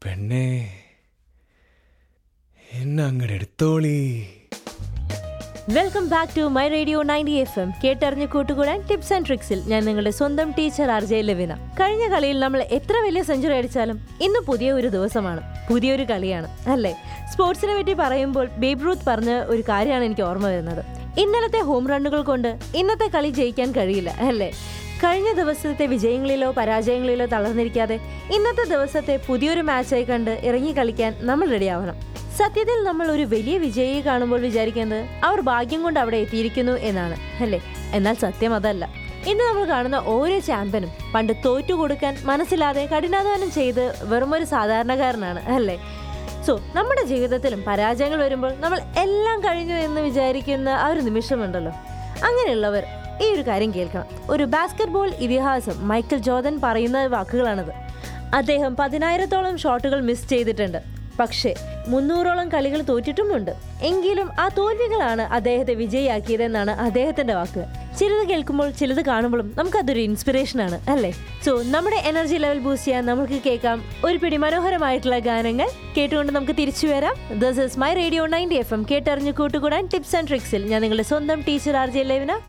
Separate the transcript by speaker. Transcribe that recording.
Speaker 1: പെണ്ണേ എന്നെ അങ്ങടെ എടുത്തോളി
Speaker 2: welcome back to my radio ninety F M കേട്ടറിഞ്ഞ് കൂട്ടുകൂടാൻ ടിപ്സ് ആൻഡ് ട്രിക്സിൽ ഞാൻ നിങ്ങളുടെ സ്വന്തം ടീച്ചർ ആർ ജെ ലവിന കഴിഞ്ഞ കളിയിൽ നമ്മൾ എത്ര വലിയ സെഞ്ചുറി അടിച്ചാലും ഇന്ന് പുതിയ ഒരു ദിവസമാണ് പുതിയൊരു കളിയാണ് അല്ലേ സ്പോർട്സിനെ പറ്റി പറയുമ്പോൾ ബേബ് റൂത്ത് പറഞ്ഞ ഒരു കാര്യമാണ് എനിക്ക് ഓർമ്മ വരുന്നത് ഇന്നലത്തെ ഹോം റണ്ണുകൾ കൊണ്ട് ഇന്നത്തെ കളി ജയിക്കാൻ കഴിയില്ല അല്ലേ കഴിഞ്ഞ ദിവസത്തെ വിജയങ്ങളിലോ പരാജയങ്ങളിലോ തളർന്നിരിക്കാതെ ഇന്നത്തെ ദിവസത്തെ പുതിയൊരു മാച്ചായി കണ്ട് ഇറങ്ങി കളിക്കാൻ നമ്മൾ റെഡിയാവണം സത്യത്തിൽ നമ്മൾ ഒരു വലിയ വിജയിയെ കാണുമ്പോൾ വിചാരിക്കുന്നത് അവർ ഭാഗ്യം കൊണ്ട് അവിടെ എത്തിയിരിക്കുന്നു എന്നാണ് അല്ലേ എന്നാൽ സത്യം അതല്ല ഇന്ന് നമ്മൾ കാണുന്ന ഓരോ ചാമ്പ്യനും പണ്ട് തോറ്റു കൊടുക്കാൻ മനസ്സിലാതെ കഠിനാധ്വാനം ചെയ്ത് വെറുമൊരു സാധാരണക്കാരനാണ് അല്ലേ സോ നമ്മുടെ ജീവിതത്തിലും പരാജയങ്ങൾ വരുമ്പോൾ നമ്മൾ എല്ലാം കഴിഞ്ഞു എന്ന് വിചാരിക്കുന്ന ആ ഒരു നിമിഷമുണ്ടല്ലോ അങ്ങനെയുള്ളവർ ഈ ഒരു കാര്യം കേൾക്കണം ഒരു ബാസ്കറ്റ്ബോൾ ഇതിഹാസം മൈക്കൽ ജോർദൻ പറയുന്ന വാക്കുകളാണത് അദ്ദേഹം പതിനായിരത്തോളം ഷോട്ടുകൾ മിസ് ചെയ്തിട്ടുണ്ട് പക്ഷേ മുന്നൂറോളം കളികൾ തോറ്റിട്ടുമുണ്ട് എങ്കിലും ആ തോൽവികളാണ് അദ്ദേഹത്തെ വിജയിയാക്കിയതെന്നാണ് അദ്ദേഹത്തിന്റെ വാക്ക് ചിലത് കേൾക്കുമ്പോൾ ചിലത് കാണുമ്പോഴും നമുക്കതൊരു ഇൻസ്പിറേഷൻ ആണ് അല്ലേ സോ നമ്മുടെ എനർജി ലെവൽ ബൂസ്റ്റ് ചെയ്യാൻ നമുക്ക് കേൾക്കാം ഒരു പിടി മനോഹരമായിട്ടുള്ള ഗാനങ്ങൾ കേട്ടുകൊണ്ട് നമുക്ക് തിരിച്ചു വരാം this is my radio ninety F M കേട്ടറിഞ്ഞ് കൂട്ടുകൂടാൻ ടിപ്സ് ആൻഡ് ട്രിക്സിൽ ഞാൻ നിങ്ങളുടെ സ്വന്തം ടീച്ചർ ആർ ജെ ലെവിന